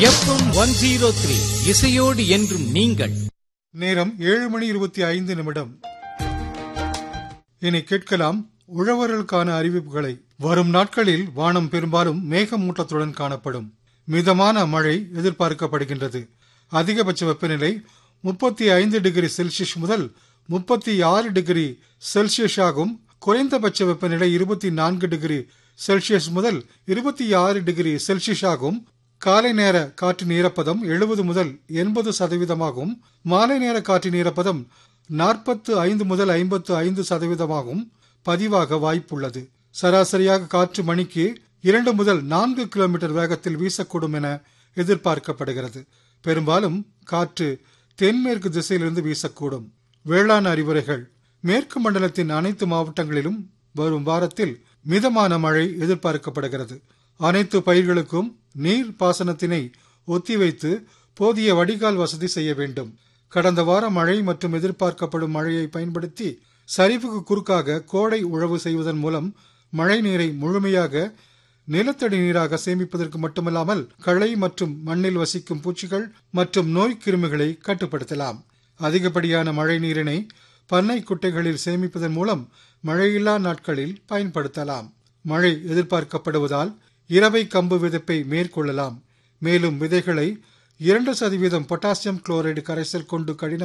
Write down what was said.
FM one zero three இசையோடு என்றும் நீங்கள் நேரம் ஏழு மணி இருபத்தி ஐந்து நிமிடம் இனி கேட்கலாம் உழவர்களுக்கான அறிவிப்புகளை வரும் நாட்களில் வானம் பெரும்பாலும் மேகமூட்டத்துடன் காணப்படும் மிதமான மழை எதிர்பார்க்கப்படுகின்றது அதிகபட்ச வெப்பநிலை முப்பத்தி ஐந்து டிகிரி செல்சியஸ் முதல் முப்பத்தி ஆறு டிகிரி செல்சியஸ் ஆகும் குறைந்தபட்ச வெப்பநிலை இருபத்தி நான்கு டிகிரி செல்சியஸ் முதல் இருபத்தி ஆறு டிகிரி செல்சியஸ் ஆகும் காலை நேர காற்றின் ஈரப்பதம் எழுபது முதல் எண்பது சதவீதமாகும் மாலை நேர காற்றின் ஈரப்பதம் நாற்பத்து ஐந்து முதல் ஐம்பத்து ஐந்து சதவீதமாகும் பதிவாக வாய்ப்புள்ளது சராசரியாக காற்று மணிக்கு இரண்டு முதல் நான்கு கிலோமீட்டர் வேகத்தில் வீசக்கூடும் என எதிர்பார்க்கப்படுகிறது பெரும்பாலும் காற்று தென்மேற்கு திசையிலிருந்து வீசக்கூடும் வேளாண் அறிவுரைகள் மேற்கு மண்டலத்தின் அனைத்து மாவட்டங்களிலும் வரும் வாரத்தில் மிதமான மழை எதிர்பார்க்கப்படுகிறது அனைத்து பயிர்களுக்கும் நீர் பாசனத்தினை ஒத்திவைத்து போதிய வடிகால் வசதி செய்ய வேண்டும் கடந்த வார மழை மற்றும் எதிர்பார்க்கப்படும் மழையை பயன்படுத்தி சரிவுக்கு குறுக்காக கோடை உழவு செய்வதன் மூலம் மழை நீரை முழுமையாக நிலத்தடி நீராக சேமிப்பதற்கு மட்டுமல்லாமல் களை மற்றும் மண்ணில் வசிக்கும் பூச்சிகள் மற்றும் நோய் கிருமிகளை கட்டுப்படுத்தலாம் அதிகப்படியான மழை நீரினை பண்ணை குட்டைகளில் சேமிப்பதன் மூலம் மழையில்லா நாட்களில் பயன்படுத்தலாம் மழை எதிர்பார்க்கப்படுவதால் இரவை கம்பு விதைப்பை மேற்கொள்ளலாம் மேலும் விதைகளை இரண்டு சதவீதம் பொட்டாசியம் குளோரைடு கரைசல் கொண்டு கடின